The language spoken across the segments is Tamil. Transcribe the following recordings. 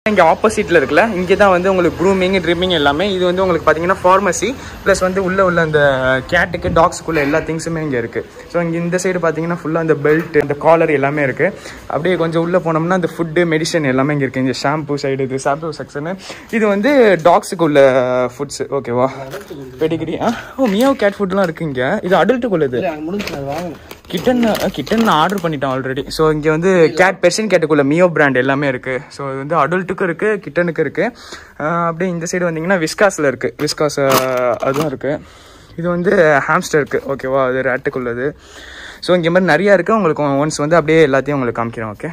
இங்கே ஆப்போசிட்டில் இருக்குல்ல இங்கே தான் வந்து உங்களுக்கு க்ரூமிங் ட்ரிம்மிங் எல்லாமே இது வந்து உங்களுக்கு பார்த்தீங்கன்னா ஃபார்மசி ப்ளஸ் வந்து உள்ள உள்ள அந்த கேட்டுக்கு டாக்ஸுக்குள்ள எல்லா திங்ஸுமே இங்கே இருக்குது ஸோ இங்கே இந்த சைடு பார்த்தீங்கன்னா ஃபுல்லாக அந்த பெல்ட் இந்த காலர் எல்லாமே இருக்குது அப்படியே கொஞ்சம் உள்ளே போனோம்னா அந்த ஃபுட்டு மெடிசன் எல்லாமே இங்கே இருக்குது இந்த ஷாம்பு சைடு இது ஷாம்பு செக்ஷனு இது வந்து டாக்ஸுக்கு உள்ள ஃபுட்ஸ் ஓகேவா பெடிகிரி ஆ ஓ மியோ கேட் ஃபுட்லாம் இருக்குது இங்கே இது அடல்ட்டுக்குள்ளது முடிஞ்சு அது வாங்கணும் கிட்டன் கிட்டன் நான் ஆர்டர் பண்ணிட்டேன் ஆல்ரெடி ஸோ இங்கே வந்து கேட் பெர்ஷன் கேட்டுக்குள்ள மியோ பிராண்ட் எல்லாமே இருக்குது ஸோ இது வந்து அடல்ட்டுக்கும் இருக்குது கிட்டனுக்கு இருக்குது அப்படியே இந்த சைடு வந்தீங்கன்னா விஸ்காஸில் இருக்குது விஸ்காஸ் அதுவும் இருக்குது இது வந்து ஹாம்ஸ்டர் இருக்குது ஓகேவா அது ரேட்டுக்குள்ளது ஸோ இங்கே மாதிரி நிறையா இருக்குது உங்களுக்கு ஒன்ஸ் வந்து அப்படியே எல்லாத்தையும் உங்களுக்கு காமிக்கிறேன் ஓகே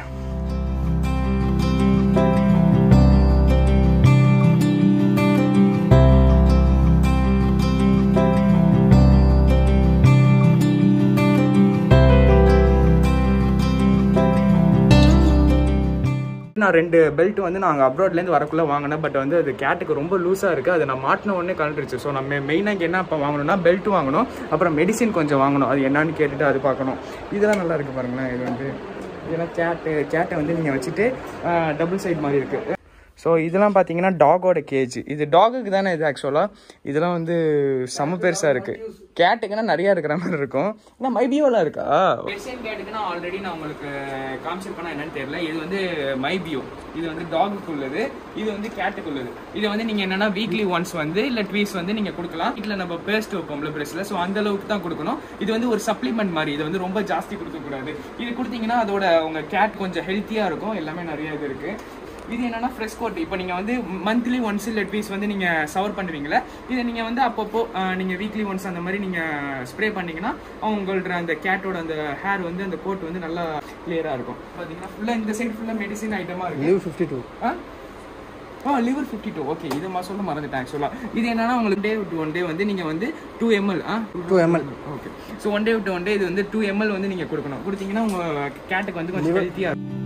நான் ரெண்டு பெல்ட் வந்து நாங்கள் அப்ராட்லேருந்து வரக்குள்ளே வாங்கினேன் பட் வந்து அது கேட்டுக்கு ரொம்ப லூஸாக இருக்குது அது நான் மாட்டின உடனே கலண்டுருச்சு ஸோ நம்ம மெயினாக இங்கே என்ன இப்போ வாங்கணும்னா பெல்ட் வாங்கணும் அப்புறம் மெடிசின் கொஞ்சம் வாங்கணும் அது என்னன்னு கேட்டுட்டு அது பார்க்கணும் இதெல்லாம் நல்லா இருக்குது பாருங்களேன் இது வந்து இதெல்லாம் கேட்டு கேட்டை வந்து நீங்கள் வச்சுட்டு டபுள் சைடு மாதிரி இருக்குது ஸோ இதெல்லாம் பார்த்தீங்கன்னா டாகோட கேஜ் இது டாகுக்கு தானே இது ஆக்சுவலாக இதெல்லாம் வந்து செம பெருசாக இருக்குது கேட்டுக்குன்னா நிறையா இருக்கிற மாதிரி இருக்கும் ஆனால் மைபியோலாம் இருக்கா பெர்சியன் கேட்டுக்குன்னா ஆல்ரெடி நான் உங்களுக்கு காமிச்சிருப்பேனா என்னன்னு தெரியல இது வந்து மைபியோ இது வந்து டாகுக்கு உள்ளது இது வந்து கேட்டுக்கு உள்ளது இது வந்து நீங்கள் என்னன்னா வீக்லி ஒன்ஸ் வந்து இல்லை ட்வீஸ் வந்து நீங்கள் கொடுக்கலாம் வீட்டில் நம்ம பேஸ்ட் வைப்போம்ல ப்ரெஸ்ஸில் ஸோ அந்த அளவுக்கு தான் கொடுக்கணும் இது வந்து ஒரு சப்ளிமெண்ட் மாதிரி இது வந்து ரொம்ப ஜாஸ்தி கொடுக்கக்கூடாது இது கொடுத்தீங்கன்னா அதோட உங்கள் கேட் கொஞ்சம் ஹெல்த்தியாக இருக்கும் எல்லாமே நிறைய இது இருக்குது இது என்னன்னா ஃப்ரெஷ் கோட் இப்போ நீங்கள் வந்து மந்த்லி ஒன்ஸ் இல்லை ட்வீஸ் வந்து நீங்கள் சவர் பண்ணுவீங்களே இதை நீங்கள் வந்து அப்பப்போ நீங்கள் வீக்லி ஒன்ஸ் அந்த மாதிரி நீங்கள் ஸ்ப்ரே பண்ணீங்கன்னா உங்களோட அந்த கேட்டோட அந்த ஹேர் வந்து அந்த கோட் வந்து நல்லா கிளியராக இருக்கும் பார்த்தீங்கன்னா ஃபுல்லாக இந்த சைடு ஃபுல்லாக மெடிசின் ஐட்டமாக இருக்கு Liv fifty two ah ah liver fifty two okay இது மாதிரி சொல்ல மறந்துட்டேன் ஆக்சுவலாக இது என்னன்னா உங்களுக்கு டே விட்டு ஒன் டே வந்து நீங்கள் வந்து two ml ah two ml okay so one day விட்டு ஒன் டே இது வந்து டூ எம்எல் வந்து நீங்கள் கொடுக்கணும் கொடுத்தீங்கன்னா உங்கள் கேட்டுக்கு வந்து கொஞ்சம் ஹெல்த்தியாக இருக்கும்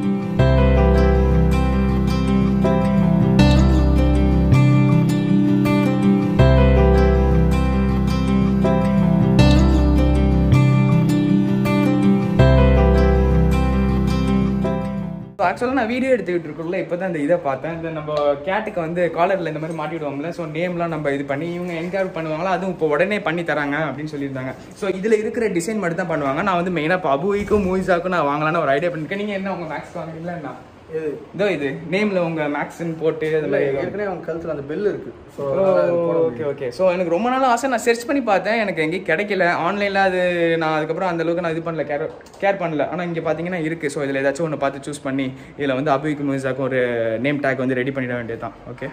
ஆக்சுவலாக நான் வீடியோ எடுத்துக்கிட்டு இருக்கக்குள்ள இப்போ தான் இந்த இதை பார்த்தேன் இந்த நம்ம கேட்டுக்கு வந்து காலரில் இந்த மாதிரி மாட்டி விடுவோம்ல ஸோ நேம்லாம் நம்ம இது பண்ணி இவங்க என்கேர் பண்ணுவாங்களா அதுவும் இப்போ உடனே பண்ணி தராங்க அப்படின்னு சொல்லியிருந்தாங்க ஸோ இதில் இருக்கிற டிசைன் மட்டும் தான் பண்ணுவாங்க நான் வந்து மெயினாக இப்போ அபுவிக்கும் மூவிஸாக்கும் நான் வாங்கலாம்னு ஒரு ஐடியா பண்ணிருக்கேன் நீங்கள் என்ன உங்கள் மேக்ஸ் வாங்குறீங்களா என்ன இது இதோ இது நேமில் உங்கள் மேக்ஸ்ன்னு போட்டு அது இல்லை மாதிரி ஏற்கனவே அவங்க கழுத்தில் அந்த பெல் இருக்கு ஸோ ஓகே ஓகே ஸோ எனக்கு ரொம்ப நாள் ஆசை நான் சர்ச் பண்ணி பார்த்தேன் எனக்கு எங்கேயும் கிடைக்கல ஆன்லைனில் அது நான் அதுக்கப்புறம் அந்த அளவுக்கு நான் இது பண்ணல கேர் கேர் பண்ணல ஆனால் இங்கே பார்த்தீங்கன்னா இருக்குது ஸோ இதில் ஏதாச்சும் ஒன்று பார்த்து சூஸ் பண்ணி இதில் வந்து அபிக்கு மியூசாக்கும் ஒரு நேம் டேக் வந்து ரெடி பண்ணிட வேண்டியது தான் ஓகே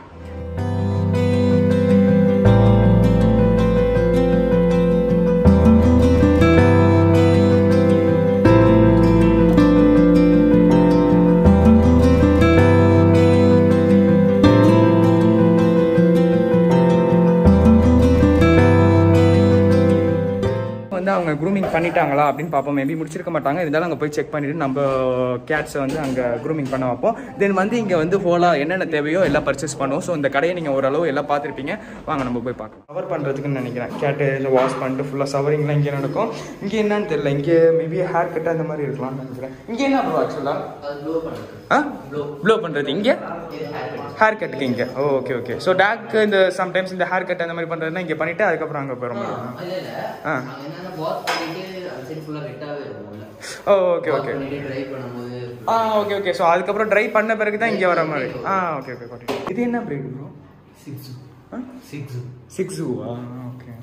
வந்து அவங்க க்ரூமிங் பண்ணிட்டாங்களா அப்படின்னு பார்ப்போம் மேபி முடிச்சிருக்க மாட்டாங்க இருந்தாலும் அங்கே போய் செக் பண்ணிட்டு நம்ம கேட்ஸை வந்து அங்கே க்ரூமிங் பண்ண வைப்போம் தென் வந்து இங்கே வந்து ஹோலாக என்னென்ன தேவையோ எல்லாம் பர்ச்சேஸ் பண்ணுவோம் ஸோ இந்த கடையை நீங்கள் ஓரளவு எல்லாம் பார்த்துருப்பீங்க வாங்க நம்ம போய் பார்க்கலாம் கவர் பண்ணுறதுக்குன்னு நினைக்கிறேன் கேட்டு இல்லை வாஷ் பண்ணிட்டு ஃபுல்லாக சவரிங்லாம் இங்கே நடக்கும் இங்கே என்னன்னு தெரியல இங்கே மேபி ஹேர் கட் அந்த மாதிரி இருக்கலாம்னு நினைக்கிறேன் இங்கே என்ன ப்ரோ ஆக்சுவலாக ஆ ப்ளோ பண்ணுறது இங்கே ஹேர் கட்டுக்கு இங்கே oh okay okay so take இந்த சம்டைம்ஸ் இந்த ஹேர் கட் அந்த மாதிரி பண்ணுறதுனா இங்கே பண்ணிவிட்டு அதுக்கப்புறம் அங்கே போகிற மாதிரி இல்ல இல்ல ஆ. நாங்க என்னன்னா வாஷ் பண்ணிட்டு அந்த சைடு ஃபுல்லா வெட்டாவே இருக்கும்ல ஓ ஓகே வாஷ் ஓகே பண்ணிட்டு ட்ரை பண்ணும்போது ஆ ஓகே ஓகே ஸோ அதுக்கப்புறம் ட்ரை பண்ண பிறகு தான் இங்கே வர மாதிரி ஆ ஓகே ஓகே ஓகே இது என்ன break bro six ah six six ah okay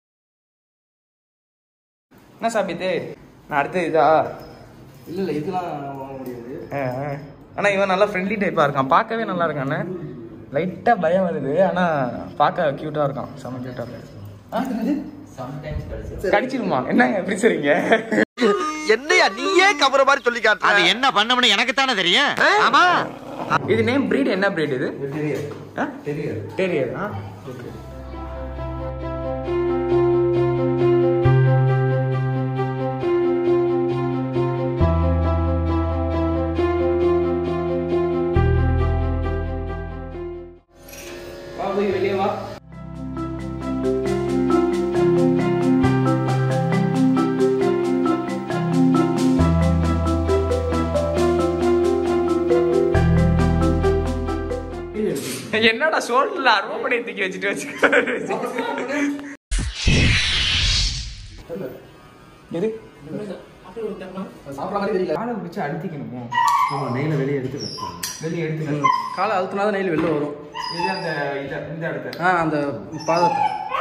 என்ன சாபித்து நான் அடுத்து இதா இல்லை இல்லை இதெல்லாம் வாங்க முடியாது ஆ, ஆ. ஆனா இவன் நல்லா ஃப்ரெண்ட்லி டைப்பாக இருக்கான் பார்க்கவே நல்லா இருக்கானே லைட்டாக பயம் வருது ஆனால் பார்க்க க்யூட்டாக இருக்கான் செம்ம க்யூட்டாக இருக்கு சம்டைம்ஸ் கிடைச்சிடும் கடிச்சிருமா என்னங்க எப்படி சரிங்க என்னையா நீயே கவர மாதிரி சொல்லி காட்டுற அது என்ன பண்ணணும்னு எனக்கு தானே தெரியும் ஆமா இது நேம் breed என்ன breed இது தெரியாது ஆ தெரியாது டெரியர் ஆ ஓகே வா போய் வெளியே வா என்னடா ஷோல்டர்ல அருவப்படையை தூக்கி வச்சுட்டு வச்சுக்க எது சாப்பிட்ற மாதிரி தெரியல காலை பிடிச்சி அழுத்திக்கணுமோ ஆமா நெய்ல வெளியே எடுத்து வெளியே எடுத்துக்கணும் காலை அழுத்தினா தான் நெயில் வெளில வரும் இது அந்த இத இந்த இடத்த ஆ அந்த பாதத்தை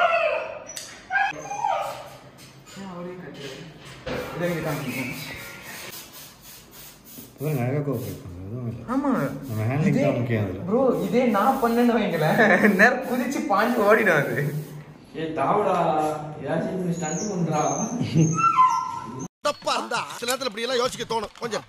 இதை நீங்க காமிக்கணும். அதான் அழகாக கோப்பிருப்பாங்க அதுவும் இல்லை ஆமா நம்ம ஹேண்ட்லிங் தான் முக்கியம் அதில் ப்ரோ இதே நான் பண்ணேன்னு வைங்களேன் நேரம் குதிச்சு பாஞ்சு ஓடிடும் அது ஏ தாவடா ஏதாச்சும் ஸ்டண்ட் பண்றா தப்பா இருந்தா சில நேரத்துல இப்படி எல்லாம் யோசிக்க தோணும் கொஞ்சம்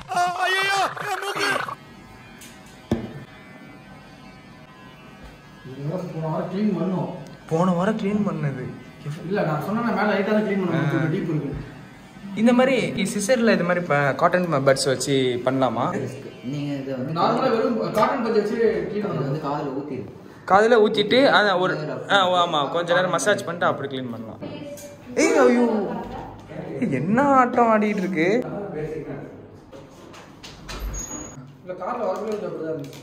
போன வாரம் க்ளீன் பண்ணோம் போன வாரம் க்ளீன் பண்ணது இல்ல நான் சொன்னேன் மேல லைட்டா தான் க்ளீன் பண்ணுவோம் டீப் இருக்கு இந்த மாதிரி சிசர்ல இது மாதிரி காட்டன் பட்ஸ் வச்சு பண்ணலாமா நீங்க இதை வந்து நார்மலா வெறும் காட்டன் பஞ்சு வச்சு க்ளீன் இது பண்ணுவோம் வந்து காதுல ஊத்திடும் காதில் ஊற்றிட்டு அதை ஒரு ஆ ஆமாம் கொஞ்ச நேரம் மசாஜ் பண்ணிட்டு அப்படி க்ளீன் பண்ணலாம் ஏய் ஐயோ ஏய், என்ன ஆட்டம் ஆடிட்டு இருக்கு இல்ல கார்ல வரவே இல்லை அப்படிதான் இருந்துச்சு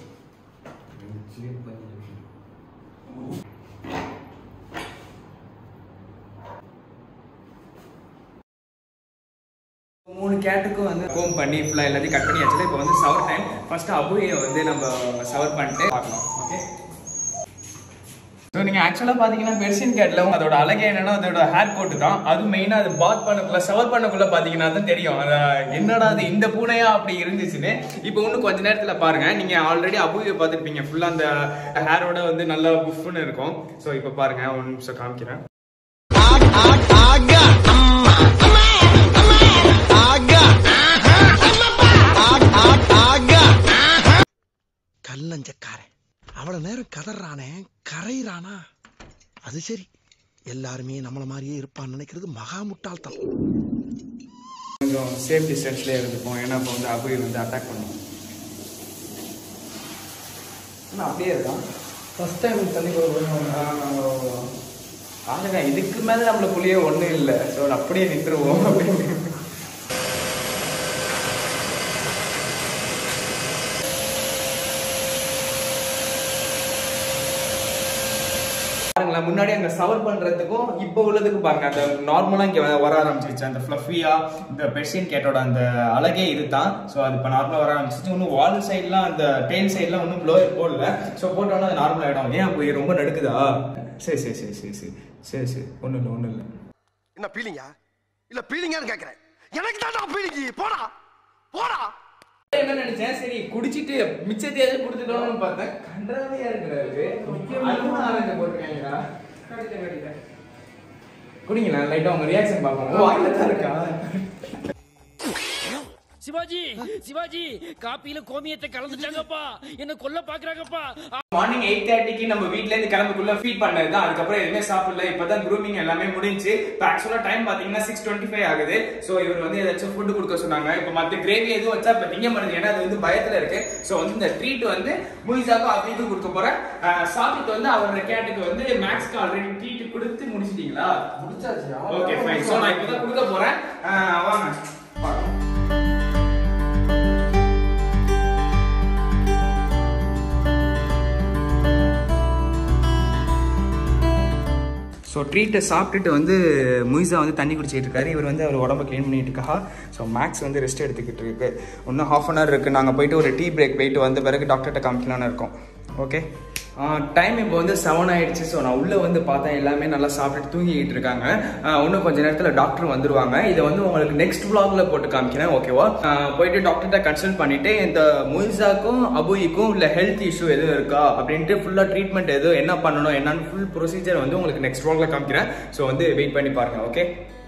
மூணு கேட்டுக்கும் வந்து கோம் பண்ணி ஃபுல்லாக எல்லாத்தையும் கட் பண்ணி வச்சது இப்போ வந்து சவர் டைம் ஃபர்ஸ்ட் அபுயை வந்து நம்ம சவர் பண்ணிட்டு பார்க்கலாம் ஓகே ஸோ நீங்கள் ஆக்சுவலாக பார்த்தீங்கன்னா பெர்சியன் கேட்டில் அதோட அழகே என்னன்னா அதோட ஹேர் கோட்டு தான் அது மெயினாக அது பாத் பண்ணக்குள்ள சவர் பண்ணக்குள்ள பார்த்தீங்கன்னா தான் தெரியும் அது என்னடா அது இந்த பூனையா அப்படி இருந்துச்சுன்னு இப்போ இன்னும் கொஞ்ச நேரத்தில் பாருங்க நீங்கள் ஆல்ரெடி அபுவை பார்த்துருப்பீங்க ஃபுல்லாக அந்த ஹேரோட வந்து நல்லா புஃப்னு இருக்கும் ஸோ இப்போ பாருங்க ஒரு நிமிஷம் காமிக்கிறேன் கல்லஞ்சக்காரன் அவ்வளவு நேரம் கதறானே கரையிறானா அது சரி எல்லாருமே நம்மள மாதிரியே இருப்பான்னு நினைக்கிறது மகா முட்டாள்தனம் கொஞ்சம் சேஃப் டிஸ்டன்ஸ்லேயே இருந்துப்போம் ஏன்னா இப்போ வந்து அபுயை வந்து அட்டாக் பண்ணுவோம் ஆனால் அப்படியே இருக்கான் ஃபர்ஸ்ட் டைம் தண்ணி வருவோம் ஆகுங்க இதுக்கு மேல நம்மளுக்குள்ளேயே ஒண்ணும் இல்லை ஸோ அப்படியே நின்றுவோம் அப்படின்னு பாருங்களேன் முன்னாடி அங்க சவர் பண்றதுக்கும் இப்போ உள்ளதுக்கும் பாருங்க அந்த நார்மலா இங்க வ- வர ஆரம்பிச்சிருச்சு அந்த ஃப்ளஃபியா இந்த பெர்சியன் கேட்டோட அந்த அழகே இதுதான் ஸோ அது இப்போ நார்மலா வர ஆரம்பிச்சிச்சு இன்னும் வால் சைட்லாம் அந்த டெயில் சைட்லாம் ஒன்றும் ப்ளோயர் போடல ஸோ போட்டோன்னா அது நார்மல் ஆயிடும் ஏன் அப்போ ரொம்ப நடுக்குதா சரி சரி சரி சரி சரி சரி சரி ஒன்றும் இல்லை ஒன்றும் இல்லை என்ன பீலிங்கா இல்ல பீலிங்கான்னு கேக்குறேன் எனக்கு தான் பீலிங்கி போடா போடா என்ன நினைச்சேன் சரி குடிச்சிட்டு மிச்சத்தையாவது கொடுத்துட்டோம்னு பார்த்தேன் கன்றாவையா இருக்கிறாரு அதுவும் ஆரஞ்சு போட்டுருக்காங்களா கடிச்சேன் கடிச்சேன் குடிங்களா லைட்டா உங்க ரியாக்ஷன் பார்ப்போம் ஓ வாயில தான் இருக்கா சிவாஜி சிவாஜி காப்பியில கோமியத்தை கலந்துட்டாங்கப்பா என்ன கொல்ல பாக்குறாங்கப்பா மார்னிங் எயிட் தேர்ட்டிக்கு நம்ம வீட்ல இருந்து கிளம்புக்குள்ள ஃபீட் பண்ணது தான் அதுக்கப்புறம் எதுவுமே சாப்பிடல இப்பதான் க்ரூமிங் எல்லாமே முடிஞ்சு இப்போ ஆக்சுவலா டைம் பாத்தீங்கன்னா சிக்ஸ் டுவெண்ட்டி ஃபைவ் ஆகுது ஸோ இவர் வந்து ஏதாச்சும் ஃபுட் கொடுக்க சொன்னாங்க இப்போ மற்ற கிரேவி எதுவும் வச்சா இப்போ திங்க மாட்டேங்குது ஏன்னா அது வந்து பயத்துல இருக்கு ஸோ வந்து இந்த ட்ரீட் வந்து முயிசாக்கும் அபிக்கும் கொடுக்க போறேன் அஹ் சாப்பிட்டு வந்து அவரோட கேட்டுக்கு வந்து மேக்ஸ்க்கு ஆல்ரெடி ட்ரீட் கொடுத்து முடிச்சிட்டீங்களா முடிச்சாச்சு ஓகே ஃபைன் ஸோ நான் இப்போ தான் கொடுக்க போறேன் அஹ் வாங்க பார்க்கலாம் ஸோ ட்ரீட்டை சாப்பிட்டுட்டு வந்து முயிசா வந்து தண்ணி குடிச்சிட்டு இருக்காரு இவர் வந்து அவர் உடம்ப க்ளீன் பண்ணிட்டு இருக்கா ஸோ மேக்ஸ் வந்து ரெஸ்ட் எடுத்துக்கிட்டு இருக்கு இன்னும் ஹாஃப் அன் ஹவர் இருக்குது நாங்கள் போயிட்டு ஒரு டீ பிரேக் போயிட்டு வந்த பிறகு டாக்டர்கிட்ட காமிக்கலாம்னு இருக்கோம் ஓகே டைம் இப்போ வந்து செவன் ஆயிடுச்சு ஸோ நான் உள்ளே வந்து பார்த்தேன் எல்லாமே நல்லா சாப்பிட்டுட்டு தூங்கிக்கிட்டு இருக்காங்க ஆஹ் இன்னும் கொஞ்ச நேரத்தில் டாக்டர் வந்துருவாங்க இதை வந்து உங்களுக்கு நெக்ஸ்ட் vlogல போட்டு காமிக்கிறேன் ஓகேவா போயிட்டு டாக்டர்கிட்ட கன்சல்ட் பண்ணிட்டு இந்த முயிசாக்கும் அபுயிக்கும் இல்லை ஹெல்த் இஷ்யூ எதுவும் இருக்கா அப்படின்ட்டு ஃபுல்லாக ட்ரீட்மெண்ட் எதுவும் என்ன பண்ணணும் என்னன்னு ஃபுல் ப்ரொசீஜர் வந்து உங்களுக்கு நெக்ஸ்ட் vlogல காமிக்கிறேன் ஸோ வந்து வெயிட் பண்ணி பாருங்க ஓகே